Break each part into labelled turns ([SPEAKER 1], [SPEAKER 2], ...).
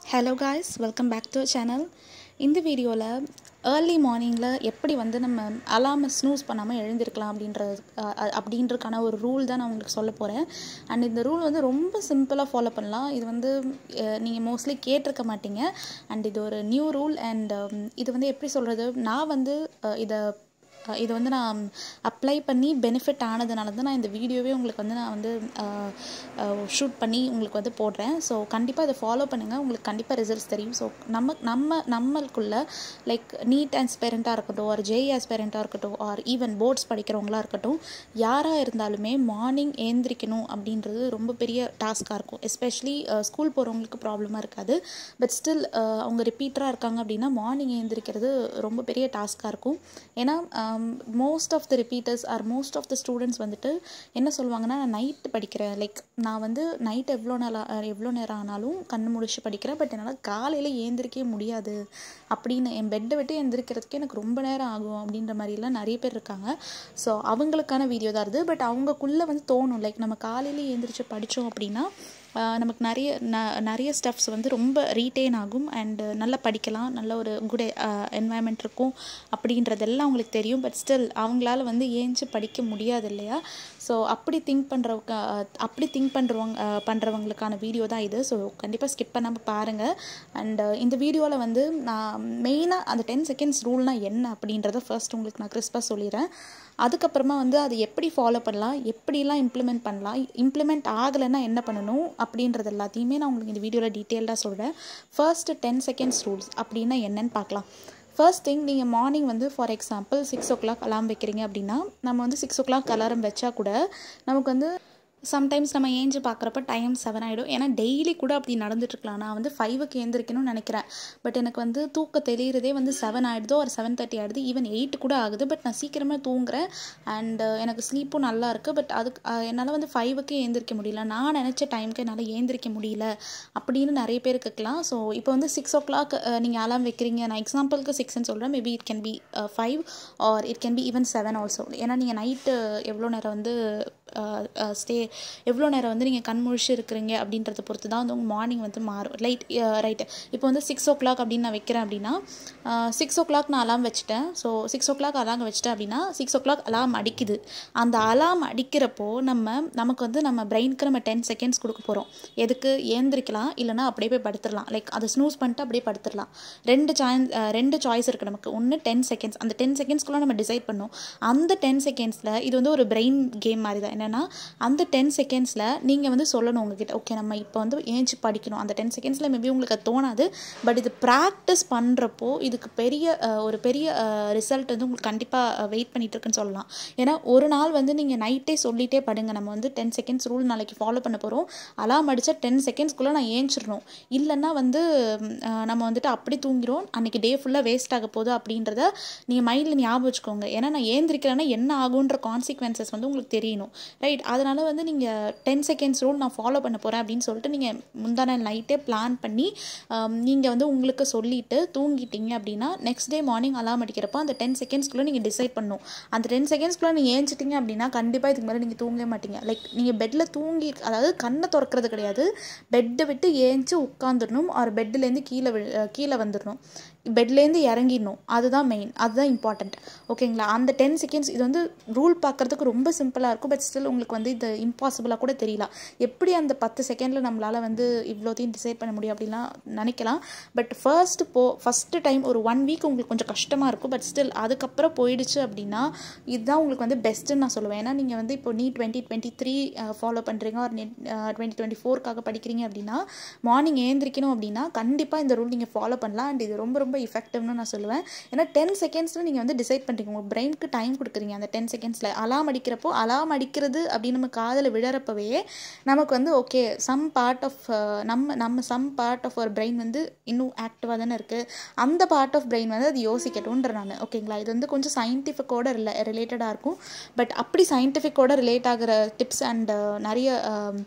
[SPEAKER 1] hello guys welcome back to channel இந்த வீடியோவில் early மார்னிங்கில் எப்படி வந்து நம்ம அலாமை ஸ்னூஸ் பண்ணாமல் எழுந்திருக்கலாம் அப்படின்றது அஹ், அஹ், அப்படின்றதுக்கான ஒரு ரூல் தான் நான் உங்களுக்கு சொல்ல போகிறேன் அண்ட் இந்த ரூல் வந்து ரொம்ப சிம்பிளாக ஃபாலோ பண்ணலாம் இது வந்து நீங்கள் மோஸ்ட்லி கேட்டிருக்க மாட்டீங்க அண்ட் இது ஒரு நியூ ரூல் அண்ட் இது வந்து எப்படி சொல்கிறது நான் வந்து அஹ், இதை அஹ் இது வந்து நான் அப்ளை பண்ணி பெனிஃபிட் ஆனதுனால தான் நான் இந்த வீடியோவே உங்களுக்கு வந்து நான் வந்து ஷூட் பண்ணி உங்களுக்கு வந்து போடுறேன் ஸோ கண்டிப்பாக இதை ஃபாலோ பண்ணுங்கள் உங்களுக்கு கண்டிப்பாக ரிசல்ட்ஸ் தெரியும் ஸோ நம்ம நம்ம நம்மளுக்குள்ள லைக் நீட் ஆஸ்பேரண்ட்டாக இருக்கட்டும் ஒரு ஜேஇ ஆஸ்பேரண்ட்டாக இருக்கட்டும் ஆர் ஈவன் போர்ட்ஸ் படிக்கிறவங்களா இருக்கட்டும் யாராக இருந்தாலுமே மார்னிங் ஏந்திரிக்கணும் அப்படின்றது ரொம்ப பெரிய டாஸ்க்காக இருக்கும் எஸ்பெஷலி ஸ்கூல் போகிறவங்களுக்கு ப்ராப்ளமாக இருக்காது பட் ஸ்டில் அவங்க ரிப்பீட்டராக இருக்காங்க அப்படின்னா மார்னிங் ஏந்திரிக்கிறது ரொம்ப பெரிய டாஸ்க்காக இருக்கும் ஏன்னா most of the repeaters are most of the students வந்துட்டு என்ன சொல்லுவாங்கன்னா நான் நைட்டு படிக்கிறேன் லைக் நான் வந்து நைட் எவ்வளோ நேரம் எவ்வளோ நேரம் ஆனாலும் கண்ணு முடிச்சு படிக்கிறேன் பட் என்னால் காலையில் ஏந்திரிக்கவே முடியாது அப்படின்னு என் பெட்டை விட்டு எந்திரிக்கிறதுக்கு எனக்கு ரொம்ப நேரம் ஆகும் அப்படின்ற மாதிரிலாம் நிறைய பேர் இருக்காங்க ஸோ அவங்களுக்கான வீடியோ தான் இது பட் அவங்களுக்குள்ளே வந்து தோணும் லைக் நம்ம காலையில் ஏந்திரிச்சு படித்தோம் அப்படின்னா ஆஹ் நமக்கு நிறைய ந நிறைய ஸ்டெப்ஸ் வந்து ரொம்ப ரீட்டைன் ஆகும் அண்டு நல்லா படிக்கலாம் நல்ல ஒரு குட் என்வாயன்மெண்ட் இருக்கும் அப்படின்றதெல்லாம் அவங்களுக்கு தெரியும் பட் ஸ்டில் அவங்களால வந்து ஏஞ்சி படிக்க முடியாது இல்லையா ஸோ அப்படி திங்க் பண்ணுறவங்க அப்படி திங்க் பண்ணுறவங்க பண்ணுறவங்களுக்கான வீடியோ தான் இது ஸோ கண்டிப்பாக ஸ்கிப் பண்ணாமல் பாருங்கள் அண்டு இந்த வீடியோவில் வந்து நான் மெயினாக அந்த டென் செகண்ட்ஸ் ரூல்னால் என்ன அப்படின்றத ஃபர்ஸ்ட் உங்களுக்கு நான் கிறிஸ்பாக சொல்லிடுறேன் அதுக்கப்புறமா வந்து அது எப்படி ஃபாலோ பண்ணலாம் எப்படிலாம் இம்ப்ளிமெண்ட் பண்ணலாம் இம்ப்ளிமெண்ட் ஆகலைன்னா என்ன பண்ணணும் அப்படின்றது எல்லாத்தையுமே நான் உங்களுக்கு இந்த வீடியோவில் டீட்டெயில்டாக சொல்கிறேன் ஃபர்ஸ்ட் டென் செகண்ட்ஸ் ரூல்ஸ் அப்படின்னா என்னன்னு பார்க்கலாம் ஃபர்ஸ்ட் திங் நீங்கள் மார்னிங் வந்து for example six o'clock alarm வைக்கிறீங்க அப்படின்னா நம்ம வந்து சிக்ஸ் ஓ கிளாக் அலாரம் வச்சா கூட நமக்கு வந்து சம்டைம்ஸ் நம்ம ஏஞ்சி பார்க்குறப்ப டைம் செவன் ஆகிடும் ஏன்னா டெய்லி கூட அப்படி நடந்துட்டுருக்கலாம் நான் வந்து ஃபைவுக்கு ஏந்திரிக்கணும்னு நினைக்கிறேன் பட் எனக்கு வந்து தூக்க தெளிகிறதே வந்து செவன் ஆகிடுதோ ஒரு செவன் தேர்ட்டி ஆகிடுது ஈவன் எயிட் கூட ஆகுது பட் நான் சீக்கிரமாக தூங்குறேன் அண்ட் எனக்கு ஸ்லீப்பும் நல்லா இருக்குது பட் அதுக்கு அஹ், என்னால் வந்து ஃபைவுக்கு ஏந்திரிக்க முடியல நான் நினச்ச டைமுக்கு என்னால் ஏந்திரிக்க முடியல அப்படின்னு நிறைய பேர் கேட்கலாம் ஸோ இப்போ வந்து சிக்ஸ் ஓ கிளாக் நீங்கள் அலாம் வைக்கிறீங்க நான் எக்ஸாம்பிளுக்கு சிக்ஸ்ன்னு சொல்கிறேன் maybe it can be five or it can be even seven also ஏன்னா நீங்கள் நைட்டு எவ்வளோ நேரம் வந்து ஸ்டே எவ்வளோ நேரம் வந்து நீங்கள் கண் முழிச்சு இருக்கிறீங்க அப்படின்றத பொறுத்து தான் வந்து உங்கள் மார்னிங் வந்து மாறும் லைட் ரைட்டு இப்போ வந்து சிக்ஸ் ஓ கிளாக் அப்படின்னு நான் வைக்கிறேன் அப்படின்னா சிக்ஸ் ஓ கிளாக் நான் அலாம் வச்சுட்டேன் so six o'clock alarm வச்சுட்டேன் அப்படின்னா சிக்ஸ் ஓ கிளாக் அலாம் அடிக்குது அந்த அலாம் அடிக்கிறப்போ நம்ம நமக்கு வந்து நம்ம பிரெயினுக்கு நம்ம டென் செகண்ட்ஸ் கொடுக்க போகிறோம் எதுக்கு ஏந்திரிக்கலாம் இல்லைனா அப்படியே போய் படுத்துடலாம் லைக் அதை ஸ்னூஸ் பண்ணிட்டு அப்படியே படுத்துடலாம் ரெண்டு சாய்ஸ் ரெண்டு சாய்ஸ் இருக்குது நமக்கு ஒன்று டென் செகண்ட்ஸ் அந்த டென் செகண்ட்ஸ்க்குள்ளே நம்ம டிசைட் பண்ணோம் அந்த டென் செகண்ட்ஸில் இது வந்து ஒரு பிரெயின் கேம் மாதிரி தான் என்னென்னா அந்த டென் செகண்ட்ஸில் நீங்கள் வந்து சொல்லணும் உங்ககிட்ட ஓகே நம்ம இப்போ வந்து ஏஞ்சி படிக்கணும் அந்த டென் செகண்ட்ஸில் மேபி உங்களுக்கு அது தோணாது பட் இது ப்ராக்டிஸ் பண்ணுறப்போ இதுக்கு பெரிய அஹ், ஒரு பெரிய ரிசல்ட் வந்து உங்களுக்கு கண்டிப்பாக வெயிட் பண்ணிட்டு இருக்குன்னு சொல்லலாம் ஏன்னா ஒரு நாள் வந்து நீங்கள் நைட்டே சொல்லிட்டே படுங்க நம்ம வந்து டென் செகண்ட்ஸ் ரூல் நாளைக்கு ஃபாலோ பண்ண போகிறோம் அலாம் அடித்தா டென் செகண்ட்ஸ்க்குள்ளே நான் ஏஞ்சிடணும் இல்லைன்னா வந்து ம், அஹ், நம்ம வந்துட்டு அப்படி தூங்கிடும் அன்றைக்கி டே ஃபுல்லாக வேஸ்ட் ஆக போகுது அப்படின்றத நீங்கள் மைண்டில் ஞாபகம் வச்சுக்கோங்க ஏன்னா நான் ஏந்திரிக்கிறேன்னா என்ன ஆகுன்ற கான்சிக்வன்சஸ் வந்து உங்களுக்கு தெரியணும் ரைட் அதனால் வந்து நீங்கள் டென் செகண்ட்ஸ் ரூல் நான் ஃபாலோ பண்ண போகிறேன் அப்படின்னு சொல்லிட்டு நீங்கள் முந்தான நைட்டே பிளான் பண்ணி நீங்கள் வந்து உங்களுக்கு சொல்லிட்டு தூங்கிட்டீங்க அப்படின்னா நெக்ஸ்ட் டே மார்னிங் அலாம் அடிக்கிறப்போ அந்த டென் செகண்ட்ஸ்க்குள்ளே நீங்கள் டிசைட் பண்ணணும் அந்த டென் செகண்ட்ஸ்க்குள்ளே நீங்கள் ஏஞ்சிட்டீங்க அப்படின்னா கண்டிப்பாக இதுக்கு மேலே நீங்கள் தூங்கவே மாட்டீங்க லைக் நீங்கள் பெட்டில் தூங்கி அதாவது கண்ணை திறக்கிறது கிடையாது பெட்டை விட்டு ஏஞ்சி உட்காந்துடணும் ஒரு பெட்டிலேருந்து கீழே விழு அஹ் கீழே வந்துடணும் பெட்லேருந்து இறங்கிடணும் அதுதான் மெயின் அதுதான் இம்பார்ட்டண்ட் ஓகேங்களா அந்த டென் செகண்ட்ஸ் இது வந்து ரூல் பார்க்குறதுக்கு ரொம்ப சிம்பிளாக இருக்கும் பட் ஸ்டில் உங்களுக்கு வந்து இது இம்பாசிபிளாக கூட தெரியல எப்படி அந்த பத்து செகண்டில் நம்மளால் வந்து இவ்வளோத்தையும் டிசைட் பண்ண முடியும் அப்படிலாம் நினைக்கலாம் பட் ஃபர்ஸ்ட் போ ஃபஸ்ட்டு டைம் ஒரு ஒன் வீக் உங்களுக்கு கொஞ்சம் கஷ்டமாக இருக்கும் பட் ஸ்டில் அதுக்கப்புறம் போயிடுச்சு அப்படின்னா இதுதான் உங்களுக்கு வந்து பெஸ்ட்டுன்னு நான் சொல்லுவேன் ஏன்னா நீங்கள் வந்து இப்போ நீ டுவெண்ட்டி டுவெண்ட்டி த்ரீ ஃபாலோ பண்ணுறீங்க ஒரு நெட் டுவெண்ட்டி டுவெண்ட்டி ஃபோர்க்காக படிக்கிறீங்க அப்படின்னா மார்னிங் ஏந்திரிக்கணும் அப்படின்னா கண்டிப்பாக இந்த ரூல் நீங்கள் ஃபாலோ பண்ணலாம் அண்ட் இது ரொம்ப ரொம்ப இஃபெக்டிவ்னு நான் சொல்லுவேன் ஏன்னா டென் செகண்ட்ஸில் நீங்கள் வந்து டிசைட் பண்ணுறீங்க உங்கள் பிரெயினுக்கு டைம் கொடுக்குறீங்க அந்த டென் செகண்ட்ஸில் அலாம் அடிக்கிறப்போ அலாம் அடிக்கிறது அப்படின்னு நம்ம காதில் விழறப்பவே நமக்கு வந்து ஓகே சம் பார்ட் ஆஃப் நம்ம நம்ம சம் பார்ட் ஆஃப் ஒரு பிரெயின் வந்து இன்னும் ஆக்டிவாக தானே இருக்குது அந்த பார்ட் ஆஃப் பிரெயின் வந்து அது யோசிக்கட்டும்ன்ற நான் ஓகேங்களா இது வந்து கொஞ்சம் சயின்டிஃபிக்கோட ரிலே ரிலேட்டடாக இருக்கும் பட் அப்படி சயின்டிஃபிக்கோட ரிலேட் ஆகிற டிப்ஸ் அண்ட் நிறைய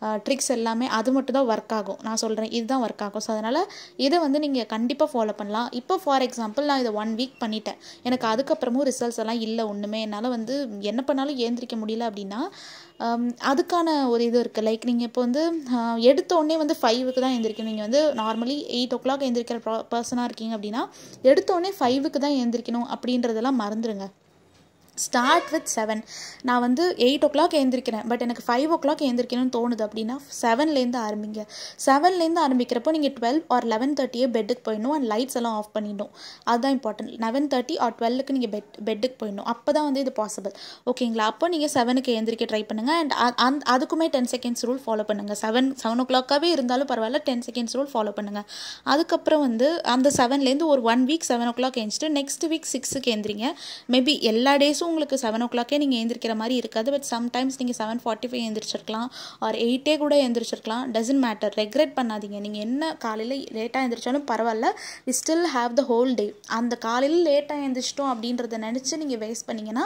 [SPEAKER 1] ட்ரிக்ஸ் எல்லாமே அது மட்டும் தான் ஒர்க் ஆகும் நான் சொல்கிறேன் இதுதான் ஒர்க் ஆகும் ஸோ அதனால் இதை வந்து நீங்கள் கண்டிப்பாக ஃபாலோ பண்ணலாம் இப்போ ஃபார் எக்ஸாம்பிள் நான் இதை ஒன் வீக் பண்ணிட்டேன் எனக்கு அதுக்கப்புறமும் ரிசல்ட்ஸ் எல்லாம் இல்லை ஒன்றுமே என்னால் வந்து என்ன பண்ணாலும் ஏந்திரிக்க முடியல அப்படின்னா அதுக்கான ஒரு இது இருக்குது லைக் நீங்கள் இப்போ வந்து எடுத்த உடனே வந்து ஃபைவுக்கு தான் எழுந்திரிக்கணும் நீங்கள் வந்து நார்மலி எயிட் ஓ கிளாக் எழுந்திரிக்கிற பர்சனாக இருக்கீங்க அப்படின்னா எடுத்த உடனே ஃபைவுக்கு தான் எழுந்திரிக்கணும் அப்படின்றதெல்லாம் மறந்துடுங்க ஸ்டார்ட் வித் செவன் நான் வந்து எயிட் ஓ கிளாக் எழுந்திரிக்கிறேன் பட் எனக்கு ஃபைவ் ஓ கிளாக் எழுந்திரிக்கணும்னு தோணுது அப்படின்னா செவன்லேருந்து ஆரம்பிங்க செவன்லேருந்து ஆரம்பிக்கிறப்போ நீங்கள் டுவெல் ஆர் லெவன் தேர்ட்டியே பெட்டுக்கு போயிடணும் அண்ட் லைட்ஸ் எல்லாம் ஆஃப் பண்ணிடணும் அதுதான் இம்பார்ட்டன்ட் லெவன் தேர்ட்டி ஆர் டுவெல்லுக்கு நீங்கள் பெட் பெட்டுக்கு போயிடணும் அப்போ தான் வந்து இது பாசிபிள் ஓகேங்களா அப்போ நீங்கள் செவனுக்கு எழுந்திரிக்க ட்ரை பண்ணுங்கள் அண்ட் அந் அதுக்குமே டென் செகண்ட்ஸ் ரூல் ஃபாலோ பண்ணுங்கள் செவன் செவன் ஓ கிளாக்காகவே இருந்தாலும் பரவாயில்ல டென் செகண்ட்ஸ் ரூல் ஃபாலோ பண்ணுங்கள் அதுக்கப்புறம் வந்து அந்த செவன்லேருந்து ஒரு one week seven o'clock எழுந்திரிச்சிட்டு நெக்ஸ்ட் வீக் சிக்ஸுக்கு எழுந்திரிங்க மேபி எல்லா டேஸும் டேஸும் உங்களுக்கு செவன் ஓ கிளாக்கே நீங்கள் எழுந்திரிக்கிற மாதிரி இருக்காது பட் சம்டைம்ஸ் நீங்கள் செவன் ஃபார்ட்டி ஃபைவ் எழுந்திரிச்சிருக்கலாம் ஆர் எயிட்டே கூட எழுந்திரிச்சிருக்கலாம் டசன்ட் மேட்டர் ரெக்ரெட் பண்ணாதீங்க நீங்கள் என்ன காலையில் லேட்டாக எழுந்திரிச்சாலும் பரவாயில்ல we still have the whole day அந்த காலையில் லேட்டாக எழுந்திரிச்சிட்டோம் அப்படின்றத நினச்சி நீங்கள் வேஸ்ட் பண்ணிங்கன்னா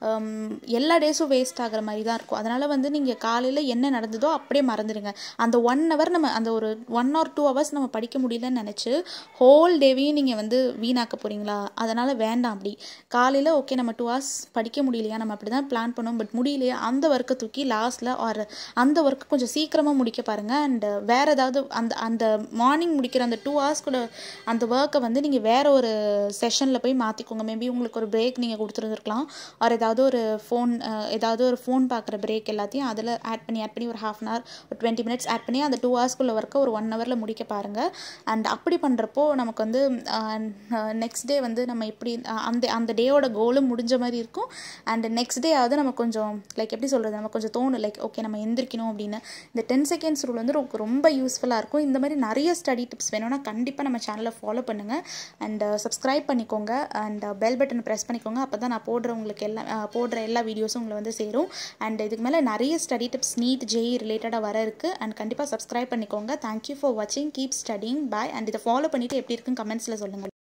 [SPEAKER 1] எல்லா டேஸும் வேஸ்ட் ஆகிற மாதிரி தான் இருக்கும் அதனால் வந்து நீங்கள் காலையில் என்ன நடந்ததோ அப்படியே மறந்துடுங்க அந்த ஒன் ஹவர் நம்ம அந்த ஒரு ஒன் ஆர் டூ ஹவர்ஸ் நம்ம படிக்க முடியலன்னு நினச்சி ஹோல் டேவையும் நீங்கள் வந்து வீணாக்க போகிறீங்களா அதனால் வேண்டாம் அப்படி காலையில் ஓகே நம்ம டூ ஹவர்ஸ் படிக்க முடியலையா நம்ம அப்படி தான் பிளான் பண்ணோம் பட் முடியலையா அந்த ஒர்க்கை தூக்கி லாஸ்ட்டில் ஆர் அந்த ஒர்க்கை கொஞ்சம் சீக்கிரமாக முடிக்க பாருங்கள் அண்ட் வேறு ஏதாவது அந்த அந்த மார்னிங் முடிக்கிற அந்த டூ ஹவர்ஸ்குள்ள அந்த ஒர்க்கை வந்து நீங்கள் வேறு ஒரு செஷனில் போய் மாற்றிக்கோங்க மேபி உங்களுக்கு ஒரு பிரேக் நீங்கள் கொடுத்துருந்துருக்கலாம் ஆர் ஏதாவது ஒரு ஃபோன் ஏதாவது ஒரு ஃபோன் பார்க்குற பிரேக் எல்லாத்தையும் அதில் ஆட் பண்ணி ஆட் பண்ணி ஒரு ஹாஃப் அன் ஹவர் ஒரு டுவெண்ட்டி மினிட்ஸ் ஆட் பண்ணி அந்த டூ ஹவர்ஸ்க்குள்ள ஒர்க்கை ஒரு ஒன் ஹவரில் முடிக்க பாருங்கள் அண்ட் அப்படி பண்ணுறப்போ நமக்கு வந்து நெக்ஸ்ட் டே வந்து நம்ம எப்படி அந்த அந்த டேயோட கோலும் முடிஞ்ச மாதிரி இருக்கும் அண்ட் நெக்ஸ்ட் டே ஆகுது நம்ம கொஞ்சம் லைக் எப்படி சொல்கிறது நம்ம கொஞ்சம் தோணும் லைக் ஓகே நம்ம எந்திரிக்கணும் அப்படின்னு இந்த டென் செகண்ட்ஸ் ரூல் வந்து ரொம்ப யூஸ்ஃபுல்லாக இருக்கும் இந்த மாதிரி நிறைய ஸ்டடி டிப்ஸ் வேணும்னா கண்டிப்பாக நம்ம சேனலை ஃபாலோ பண்ணுங்கள் அண்ட் சப்ஸ்கிரைப் பண்ணிக்கோங்க அண்ட் பெல் பட்டன் ப்ரெஸ் பண்ணிக்கோங்க அப்போ தான் நான் போடுற உங்களுக்கு எல்லா போடுற எல்லா வீடியோஸும் உங்களை வந்து சேரும் அண்ட் இதுக்கு மேலே நிறைய ஸ்டடி டிப்ஸ் நீட் ஜெய் ரிலேட்டடாக வர இருக்குது அண்ட் கண்டிப்பாக சப்ஸ்கிரைப் பண்ணிக்கோங்க தேங்க்யூ ஃபார் வாட்சிங் கீப் ஸ்டடிங் பாய் அண்ட் இதை ஃபாலோ பண்ணிவிட்டு எப்படி இருக்குன்னு கமெண்ட்ஸில் சொல்லுங்கள்